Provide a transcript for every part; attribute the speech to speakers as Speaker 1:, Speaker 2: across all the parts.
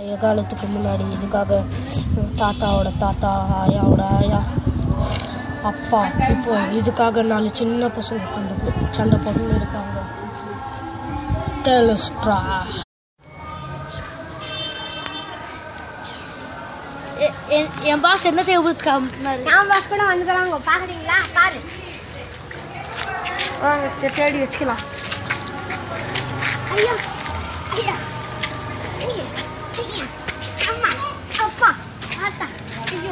Speaker 1: பழைய காலத்துக்கு முன்னாடி இதுக்காக தாத்தாவோட தாத்தா ஆயாவோட ஆயா அப்பா இப்போ இதுக்காக நாலு சின்ன பசங்க கொண்டு போய் சண்டை போட்டு இருக்காங்க டெலஸ்ட்ரா
Speaker 2: என் பாஸ் என்ன தேவைப்படுத்துக்காம
Speaker 3: நான் பஸ் கூட வந்துக்கிறாங்க பாக்குறீங்களா பாரு
Speaker 2: வாங்க சரி, தேடி வச்சுக்கலாம்
Speaker 3: ஐயா ஐயா ஐயா, ஐயா, அம்மா அப்பா ஆத்தா ஐயோ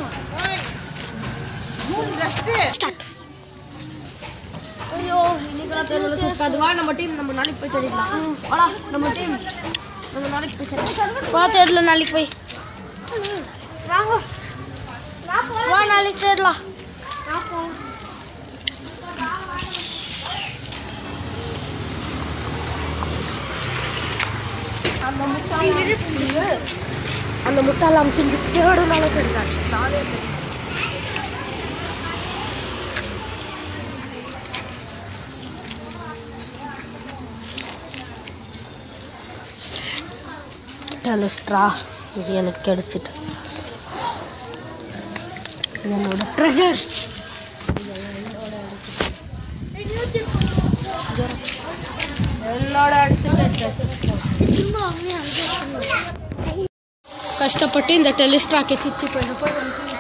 Speaker 2: ஐயோ இன்னைக்கு தெரியல சுத்தாது வா நம்ம டீம் நம்ம நாளைக்கு போய் தேடிடலாம் வாடா நம்ம டீம் நம்ம நாளைக்கு போய் தேடிடலாம் வா தேடல நாளைக்கு போய்
Speaker 3: வாங்க வா போலாம்
Speaker 2: வா நாளைக்கு தேடலாம்
Speaker 3: வா போலாம்
Speaker 2: அந்த முட்டாள் அந்த முட்டாள் அமிச்சு தேடுனால தெரியாது நானே தெரியும்
Speaker 1: டெலஸ்ட்ரா இது எனக்கு கிடைச்சிட்டு என்னோட
Speaker 2: ட்ரெஷர் என்னோட
Speaker 1: கஷ்டப்பட்டு இந்த டெலிஸ்ட்ராக்கை திச்சு போயிருப்போ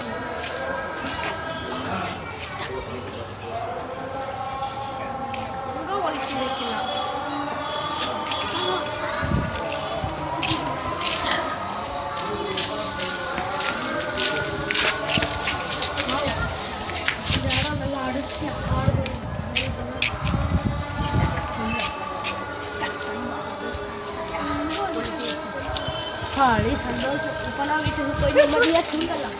Speaker 2: ஹாடி சந்தோஷம் இப்போ நான் வீட்டுக்கு போய் நிம்மதியாக தூங்கலாம்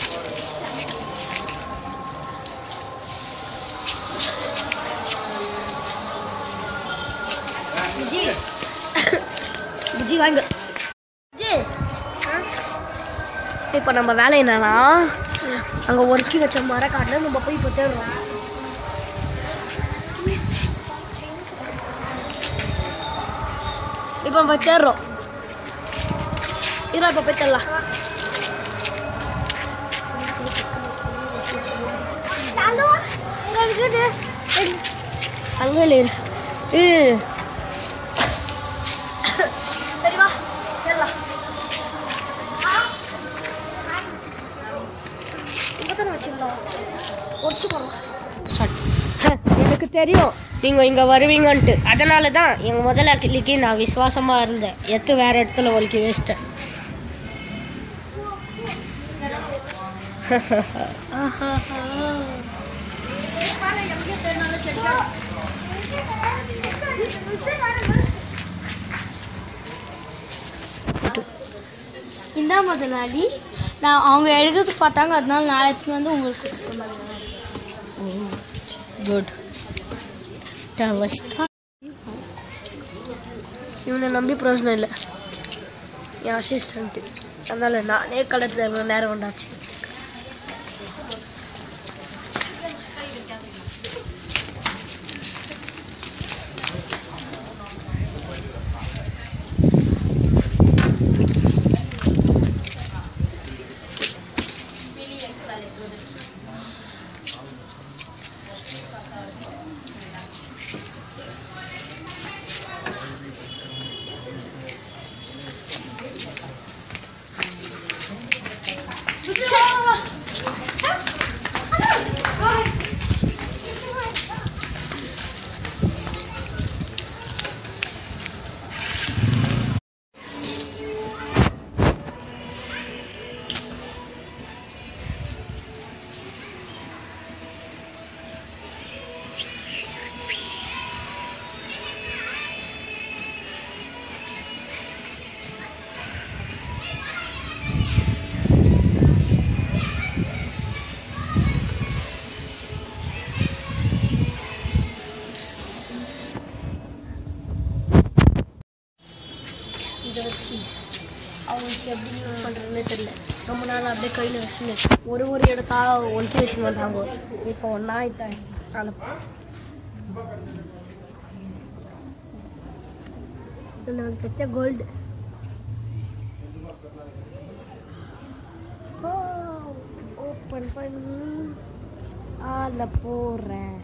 Speaker 2: விஜி விஜி வாங்க விஜி இப்போ நம்ம வேலை என்னன்னா அங்கே ஒர்க்கி வச்ச மரக்காட்டில் நம்ம போய் இப்போ தேடுறோம் இப்போ நம்ம தேடுறோம் இரா இப்போ போய் தேடலாம்
Speaker 3: சாலு இங்க இருக்குது
Speaker 2: அங்கே இரு இரு. சரி வா தேடலாம் இங்கே தானே வச்சிருந்தோம் ஒடிச்சு போடுறோம் எனக்கு தெரியும் நீங்கள் இங்கே வருவீங்கன்ட்டு அதனால தான் எங்கள் முதல்ல கிளிக்கு நான் விசுவாசமாக இருந்தேன் எத்து வேற இடத்துல ஒலிக்கி வச்சிட்டேன் இந்த முதலாளி நான் அவங்க எடுக்கிறதுக்கு பார்த்தாங்க அதனால நான் எடுத்துன்னு வந்து உங்களுக்கு கொடுத்து சொன்னாங்க
Speaker 1: குட் டெலஸ்ட்ரா
Speaker 2: இவனை நம்பி பிரயோஜனம் இல்லை என் அசிஸ்டண்ட்டு அதனால நானே களத்தில் இவ்வளோ நேரம் வந்தாச்சு இதை வச்சு அவங்களுக்கு எப்படி யூஸ் பண்ணுறதுனே தெரியல ரொம்ப நாள் அப்படியே கையில் வச்சுன்னு ஒரு ஒரு இடத்தா ஒழுக்கி வச்சு வந்தாங்க இப்போ ஒன்றா ஆயிட்டேன் எனக்கு கிடைச்ச கோல்டு ஓப்பன் பண்ணி அதில் போடுறேன்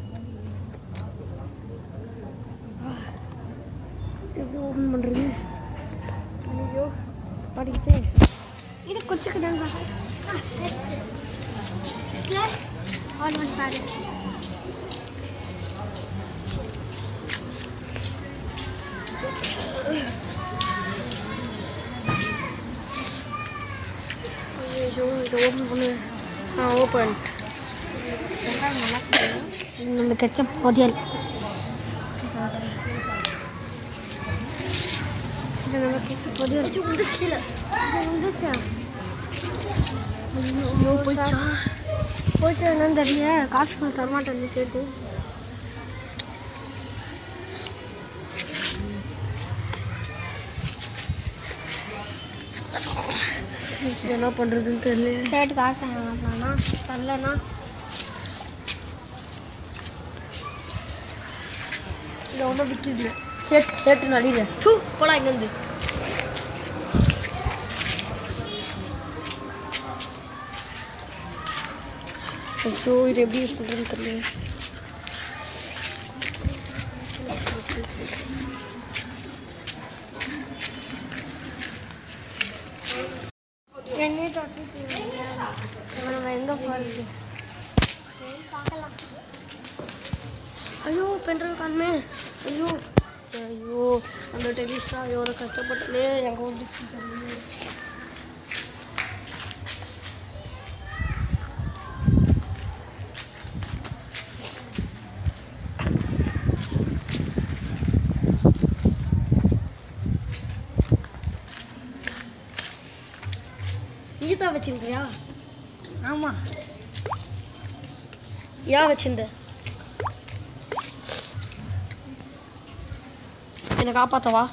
Speaker 2: எப்படி ஓப்பன் பண்ணுறது ஐயோ படிச்சே
Speaker 3: இது கொஞ்சம் கிடங்க ஆன் பண்ணி பாரு
Speaker 2: ஐயோ இதை ஓப்பன் பண்ணு ஆ ஓப்பன் இந்த கெச்சப் பொதியல் இது நம்ம கெச்சப் பொதியல் ஐயோ போயிடுச்சா போயிட்டு என்னன்னு தெரியல காசு கொஞ்சம் தரமாட்டேன் சேர்த்து என்ன பண்ணுறதுன்னு தெரியல
Speaker 3: சேட்டு காசு தர மாட்டானா தரலனா
Speaker 2: இல்லை ஒன்றும் விற்கிது சேட் சேட்டு நடிகை டூ போடா இங்கேருந்து ஐயோ இது எப்படி யூஸ் பண்ணுறதுன்னு தெரியல
Speaker 3: என்னையே தொட்டு நம்ம எங்கே போகிறது பார்க்கலாம்
Speaker 2: ஐயோ பென்ட்ரைவ் காணுமே ஐயோ ஐயோ அந்த டெலிஸ்டா எவ்வளோ கஷ்டப்பட்டுலே எங்கே வந்துச்சு தெரியல இது தான் வச்சிருக்கியா
Speaker 3: ஆமாம்
Speaker 2: ஏன் வச்சிருந்த என்னை காப்பாத்தவா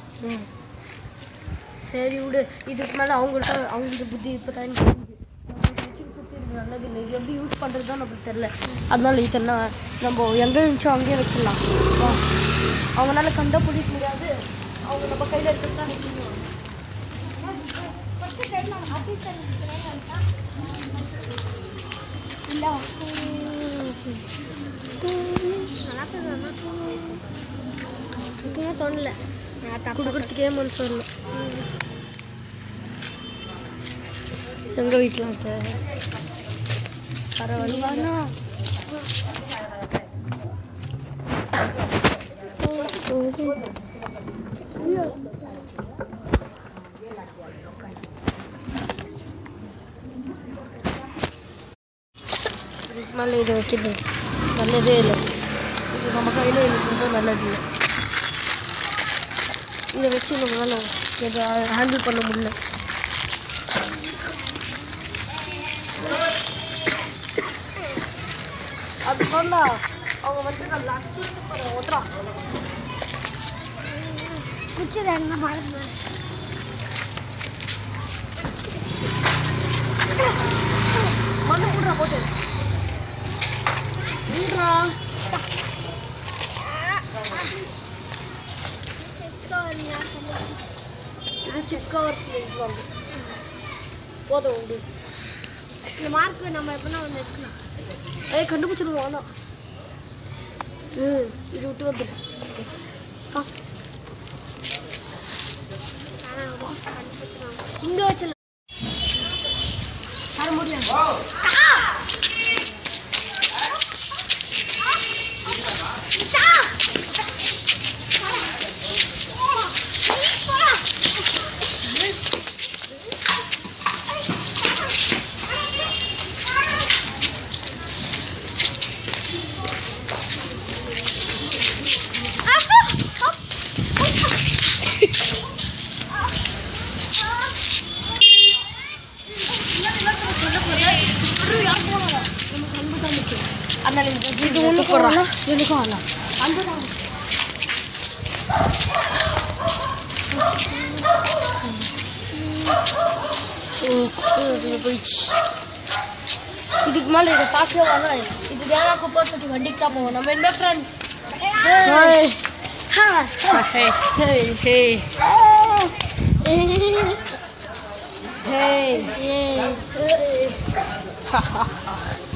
Speaker 2: சரி விடு இதுக்கு மேலே அவங்கள்ட்ட அவங்களுக்கு புத்தி இப்போ தான் நல்லது இல்லை இது எப்படி யூஸ் பண்ணுறது தான் நம்மளுக்கு தெரில அதனால இதென்ன நம்ம எங்கே இருந்துச்சோ அங்கேயே வச்சிடலாம் வா அவங்களால கண்டுபிடிக்க முடியாது அவங்க நம்ம கையில் இருக்கிறது தான் நிற்கணும்
Speaker 3: இல்லை சுத்தமாக தோணல நான் தப்பு
Speaker 2: கொடுக்குறதுக்கே மனசு வரல எங்கள் வீட்டில் அந்த பரவாயில்ல இதுக்கு மேலே இதை வைக்கிறது நல்லதே இல்லை இது நம்ம கையில் இருக்கிறது நல்லது இல்லை இதை வச்சு நம்மளால இதை ஹேண்டில் பண்ண முடியல அது சொன்னா அவங்க வந்து நல்லா அடிச்சுட்டு போகிற ஒத்துறா
Speaker 3: குச்சி என்ன பாருங்க
Speaker 2: மண்ணு போடுறா போட்டு விடுறா இது சிக்கா வாங்க போதும் உண்டு
Speaker 3: இந்த மார்க் நம்ம எப்படின்னா வந்து எடுக்கலாம்
Speaker 2: ஏய் கண்டுபிடிச்சிருவோம் வேணாம் ம் இது விட்டு வந்துடு
Speaker 3: இங்கே வச்சிடலாம்
Speaker 2: தர முடியாது அதனால இது ஒன்று போடுறா எனக்கும் வரலாம் போயிடுச்சு இதுக்கு மேலே இதை பார்க்கவே வேணாம் இது வேணா குப்பை தொட்டி வண்டிக்கு தான் போவோம் நம்ம என்ன friend hey hey hey hey hey
Speaker 1: haha